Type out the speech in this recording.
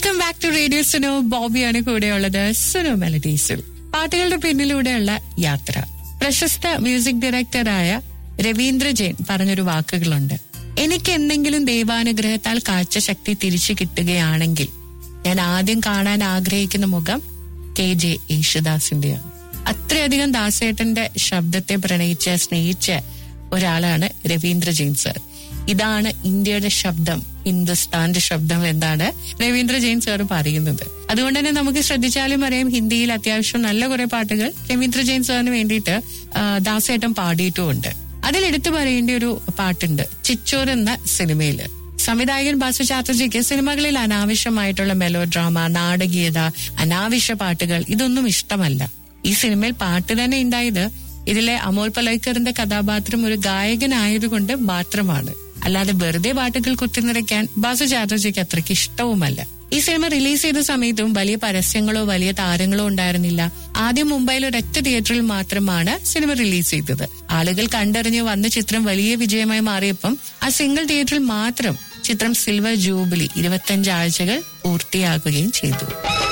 welcome back to radio Suno ബോബിയാണ് കൂടെയുള്ളത് സുനോ മെലഡീസിൽ പാട്ടുകളുടെ പിന്നിലൂടെയുള്ള യാത്ര പ്രശസ്ത മ്യൂസിക് ഡയറക്ടറായ രവീന്ദ്ര ജെയിൻ പറഞ്ഞൊരു വാക്കുകളുണ്ട് എനിക്ക് എന്തെങ്കിലും ദൈവാനുഗ്രഹത്താൽ കാഴ്ചശക്തി തിരിച്ചു കിട്ടുകയാണെങ്കിൽ ഞാൻ ആദ്യം കാണാൻ ആഗ്രഹിക്കുന്ന മുഖം കെ ജെ യേശുദാസിന്റെയാണ് അത്രയധികം ദാസേട്ടന്റെ ശബ്ദത്തെ പ്രണയിച്ച് സ്നേഹിച്ച ഒരാളാണ് രവീന്ദ്ര ജെയിൻ സർ ഇതാണ് ഇന്ത്യയുടെ ശബ്ദം ഹിന്ദുസ്ഥാന്റെ ശബ്ദം എന്നാണ് രവീന്ദ്ര ജെയിൻ സാർ പറയുന്നത് അതുകൊണ്ട് തന്നെ നമുക്ക് ശ്രദ്ധിച്ചാലും അറിയാം ഹിന്ദിയിൽ അത്യാവശ്യം നല്ല കുറെ പാട്ടുകൾ രവീന്ദ്ര ജെയിൻ സാറിന് വേണ്ടിയിട്ട് ആ, ദാസേട്ടൻ പാടിയിട്ടുമുണ്ട് അതിൽ എടുത്തു പറയേണ്ട ഒരു പാട്ടുണ്ട് ചിച്ചോർ എന്ന സിനിമയില് സംവിധായകൻ ബാസു ചാറ്റർജിക്ക് സിനിമകളിൽ അനാവശ്യമായിട്ടുള്ള മെലോ ഡ്രാമ നാടകീയത അനാവശ്യ പാട്ടുകൾ ഇതൊന്നും ഇഷ്ടമല്ല ഈ സിനിമയിൽ പാട്ട് തന്നെ ഉണ്ടായത് ഇതിലെ അമോൽ പലൈക്കറിന്റെ കഥാപാത്രം ഒരു ഗായകനായതുകൊണ്ട് മാത്രമാണ് അല്ലാതെ വെറുതെ പാട്ടുകൾ കുത്തിനിറയ്ക്കാൻ ബാസു ചാറ്റർജിക്ക് അത്രയ്ക്ക് ഇഷ്ടവുമല്ല ഈ സിനിമ റിലീസ് ചെയ്ത സമയത്തും വലിയ പരസ്യങ്ങളോ വലിയ താരങ്ങളോ ഉണ്ടായിരുന്നില്ല ആദ്യം മുംബൈയിൽ ഒരൊറ്റ തിയേറ്ററിൽ മാത്രമാണ് സിനിമ റിലീസ് ചെയ്തത് ആളുകൾ കണ്ടറിഞ്ഞ് വന്ന ചിത്രം വലിയ വിജയമായി മാറിയപ്പം ആ സിംഗിൾ തിയേറ്ററിൽ മാത്രം ചിത്രം സിൽവർ ജൂബിലി ഇരുപത്തഞ്ച് ആഴ്ചകൾ പൂർത്തിയാക്കുകയും ചെയ്തു